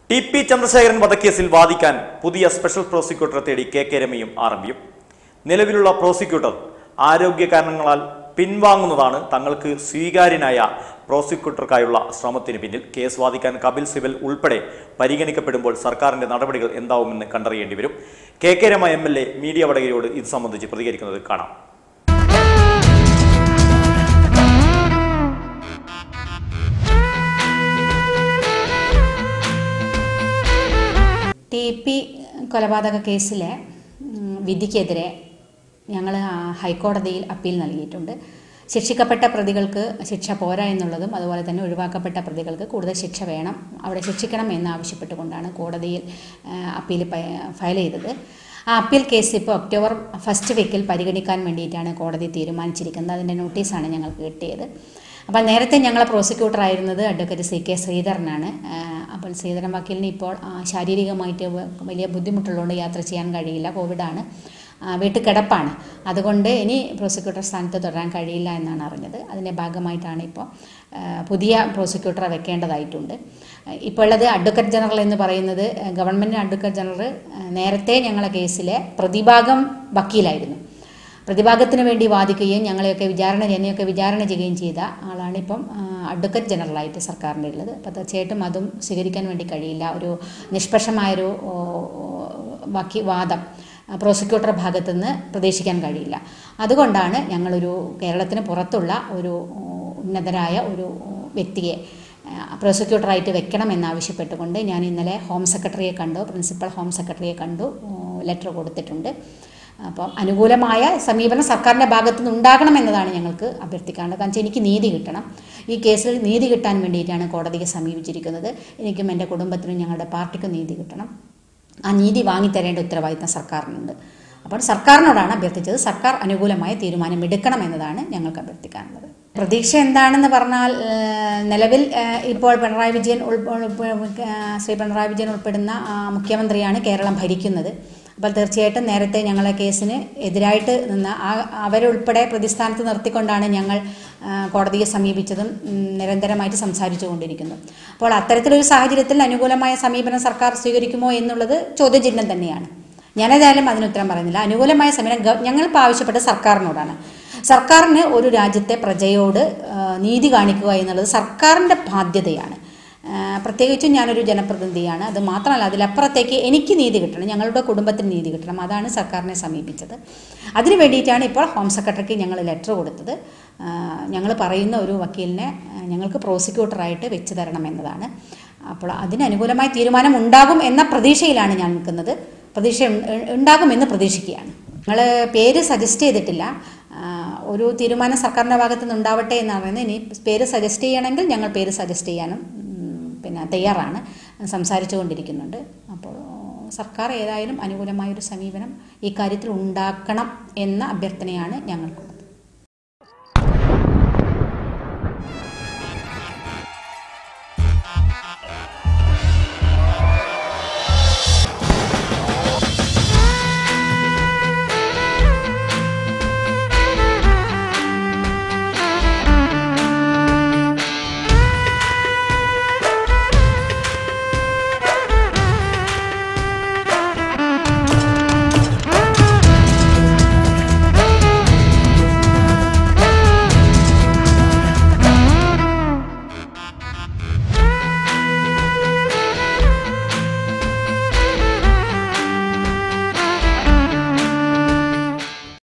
T P Chandrasekharan വധക്കേസിൽ വാദിക്കാൻ പുതിയ സ്പെഷ്യൽ പ്രോസിക്യൂട്ടറെ തേടി കെ കെ രമയും ആർ എം പിയും നിലവിലുള്ള പ്രോസിക്യൂട്ടർ ആരോഗ്യ കാരണങ്ങളാൽ പിൻവാങ്ങുന്നതാണ് തങ്ങൾക്ക് സ്വീകാര്യനായ പ്രോസിക്യൂട്ടർക്കായുള്ള ശ്രമത്തിന് പിന്നിൽ കേസ് വാദിക്കാൻ കപിൽ സിബൽ ഉൾപ്പെടെ പരിഗണിക്കപ്പെടുമ്പോൾ സർക്കാരിന്റെ നടപടികൾ എന്താവുമെന്ന് കണ്ടറിയേണ്ടി വരും K K Rama M L A media വടകരയോട് ഇത് സംബന്ധിച്ച് പ്രതികരിക്കുന്നത് കാണാം ടി പി കൊലപാതക കേസിലെ ഉം, വിധിക്കെതിരെ ഞങ്ങൾ ഹൈക്കോടതിയിൽ അപ്പീൽ നൽകിയിട്ടുണ്ട് ശിക്ഷിക്കപ്പെട്ട പ്രതികൾക്ക് ശിക്ഷ പോരാ എന്നുള്ളതും അതുപോലെ തന്നെ ഒഴിവാക്കപ്പെട്ട പ്രതികൾക്ക് കൂടുതൽ ശിക്ഷ വേണം അവിടെ ശിക്ഷിക്കണം എന്നാവശ്യപ്പെട്ടുകൊണ്ടാണ് കോടതിയിൽ ആ, അപ്പീൽ പ- ഫയൽ ചെയ്തത് ആ അപ്പീൽ കേസ് ഇപ്പോൾ ഒക്ടോബർ ഫസ്റ്റ് വീക്കിൽ പരിഗണിക്കാൻ വേണ്ടിയിട്ടാണ് കോടതി തീരുമാനിച്ചിരിക്കുന്നത് അതിൻ്റെ നോട്ടീസാണ് ഞങ്ങൾക്ക് കിട്ടിയത് അപ്പോൾ നേരത്തെ ഞങ്ങളെ പ്രോസിക്യൂട്ടർ ആയിരുന്നത് അഡ്വക്കേറ്റ് സി കെ ശ്രീധരനാണ് ആ, അപ്പോൾ ശ്രീധരൻ വക്കീലിന് ഇപ്പോൾ ആ, ശാരീരികമായിട്ട് വ- വലിയ ബുദ്ധിമുട്ടുള്ളതുകൊണ്ട് യാത്ര ചെയ്യാൻ കഴിയില്ല കോവിഡാണ് ആ, വീട്ടിൽ കിടപ്പാണ് അതുകൊണ്ട് ഇനി പ്രോസിക്യൂട്ടർ സ്ഥാനത്ത് തുടരാൻ കഴിയില്ല എന്നാണ് അറിഞ്ഞത് അതിൻ്റെ ഭാഗമായിട്ടാണ് ഇപ്പോൾ ആ, പുതിയ പ്രോസിക്യൂട്ടറെ വെക്കേണ്ടതായിട്ടുണ്ട് ആ, ഇപ്പോൾ ഉള്ളത് അഡ്വക്കേറ്റ് ജനറൽ എന്ന് പറയുന്നത് ആ, ഗവൺമെൻറ് അഡ്വക്കേറ്റ് ജനറൽ ആ, നേരത്തെ ഞങ്ങളെ കേസിലെ പ്രതിഭാഗം വക്കീലായിരുന്നു പ്രതിഭാഗത്തിന് വേണ്ടി വാദിക്കുകയും ഞങ്ങളെയൊക്കെ വിചാരണ എന്നെയൊക്കെ വിചാരണ ചെയ്യുകയും ചെയ്ത ആളാണ് ഇപ്പം ആ, അഡ്വക്കേറ്റ് ജനറലായിട്ട് സർക്കാരിൻ്റെ ഉള്ളത് അപ്പോൾ തീർച്ചയായിട്ടും അതും സ്വീകരിക്കാൻ വേണ്ടി കഴിയില്ല ഒരു നിഷ്പക്ഷമായൊരു ഓ, ഓ, വക്കി വാദം ആ, പ്രോസിക്യൂട്ടർ ഭാഗത്തു നിന്ന് പ്രതീക്ഷിക്കാൻ കഴിയില്ല അതുകൊണ്ടാണ് ഞങ്ങളൊരു കേരളത്തിന് പുറത്തുള്ള ഒരു ഓ, ഉന്നതരായ ഒരു ഓ, വ്യക്തിയെ ആ, പ്രോസിക്യൂട്ടറായിട്ട് വെക്കണം എന്നാവശ്യപ്പെട്ടുകൊണ്ട് ഞാൻ ഇന്നലെ ഹോം സെക്രട്ടറിയെ കണ്ടു പ്രിൻസിപ്പൽ ഹോം സെക്രട്ടറിയെ കണ്ടു ലെറ്റർ കൊടുത്തിട്ടുണ്ട് അപ്പം അനുകൂലമായ സമീപനം സർക്കാരിൻ്റെ ഭാഗത്തു നിന്ന് ഉണ്ടാകണം എന്നതാണ് ഞങ്ങൾക്ക് അഭ്യർത്ഥിക്കാനുള്ളത് കാരണം വെച്ചാൽ എനിക്ക് നീതി കിട്ടണം ഈ കേസിൽ നീതി കിട്ടാൻ വേണ്ടിയിട്ടാണ് കോടതിയെ സമീപിച്ചിരിക്കുന്നത് എനിക്കും എൻ്റെ കുടുംബത്തിനും ഞങ്ങളുടെ പാർട്ടിക്കും നീതി കിട്ടണം ആ നീതി വാങ്ങിത്തരേണ്ട ഉത്തരവാദിത്തം സർക്കാരിനുണ്ട് അപ്പോൾ സർക്കാരിനോടാണ് അഭ്യർത്ഥിച്ചത് സർക്കാർ അനുകൂലമായ തീരുമാനം എടുക്കണം എന്നതാണ് ഞങ്ങൾക്ക് അഭ്യർത്ഥിക്കാനുള്ളത് പ്രതീക്ഷ എന്താണെന്ന് പറഞ്ഞാൽ ഏഹ്, നിലവിൽ ഏഹ്, ഇപ്പോൾ പിണറായി വിജയൻ ഉൾപ്പെ- ഉൾപ്പെ- ഏഹ്, ശ്രീ പിണറായി വിജയൻ ഉൾപ്പെടുന്ന ആ, മുഖ്യമന്ത്രിയാണ് കേരളം ഭരിക്കുന്നത് അപ്പോൾ തീർച്ചയായിട്ടും നേരത്തെ ഞങ്ങളെ കേസിന് എതിരായിട്ട് നിന്ന ആ അവരുൾപ്പെടെ പ്രതിസ്ഥാനത്ത് നിർത്തിക്കൊണ്ടാണ് ഞങ്ങൾ ആ, കോടതിയെ സമീപിച്ചതും ഉം, നിരന്തരമായിട്ട് സംസാരിച്ചു കൊണ്ടിരിക്കുന്നു അപ്പോൾ അത്തരത്തിലൊരു സാഹചര്യത്തിൽ അനുകൂലമായ സമീപനം സർക്കാർ സ്വീകരിക്കുമോ എന്നുള്ളത് ചോദ്യചിഹ്നം തന്നെയാണ് ഞാനേതായാലും അതിന് ഉത്തരം പറയുന്നില്ല അനുകൂലമായ സമീപനം ഗവ- ഞങ്ങളിപ്പോൾ ആവശ്യപ്പെട്ടത് സർക്കാരിനോടാണ് സർക്കാരിന് ഒരു രാജ്യത്തെ പ്രജയോട് ആ, നീതി കാണിക്കുക എന്നുള്ളത് സർക്കാരിൻ്റെ ബാധ്യതയാണ് ആ, പ്രത്യേകിച്ചും ഞാനൊരു ജനപ്രതിനിധിയാണ് അത് മാത്രമല്ല അതിലപ്പുറത്തേക്ക് എനിക്ക് നീതി കിട്ടണം ഞങ്ങളുടെ കുടുംബത്തിന് നീതി കിട്ടണം അതാണ് സർക്കാരിനെ സമീപിച്ചത് അതിനു വേണ്ടിയിട്ടാണ് ഇപ്പോൾ ഹോം സെക്രട്ടറിക്ക് ഞങ്ങൾ ലെറ്റർ കൊടുത്തത് ഞങ്ങൾ പറയുന്ന ഒരു വക്കീലിനെ ആ, ഞങ്ങൾക്ക് പ്രോസിക്യൂട്ടറായിട്ട് വെച്ച് തരണം എന്നതാണ് അപ്പോൾ അതിന് അനുകൂലമായ തീരുമാനം ഉണ്ടാകും എന്ന പ്രതീക്ഷയിലാണ് ഞാൻ നിൽക്കുന്നത് പ്രതീക്ഷ ഉണ്ട- ഉണ്ടാകുമെന്ന് പ്രതീക്ഷിക്കുകയാണ് ഞങ്ങൾ പേര് സജസ്റ്റ് ചെയ്തിട്ടില്ല ആ, ഒരു തീരുമാനം സർക്കാരിൻ്റെ ഭാഗത്തു നിന്ന് ഉണ്ടാവട്ടെ എന്നാണ് പറയുന്നത് ഇനി പേര് സജസ്റ്റ് ചെയ്യണമെങ്കിൽ ഞങ്ങൾ പേര് സജസ്റ്റ് ചെയ്യാനും ഉം, പിന്നെ തയ്യാറാണ് സംസാരിച്ചു കൊണ്ടിരിക്കുന്നുണ്ട് അപ്പോൾ സർക്കാർ ഏതായാലും അനുകൂലമായൊരു സമീപനം ഈ കാര്യത്തിൽ ഉണ്ടാക്കണം എന്ന അഭ്യർത്ഥനയാണ് ഞങ്ങൾക്ക്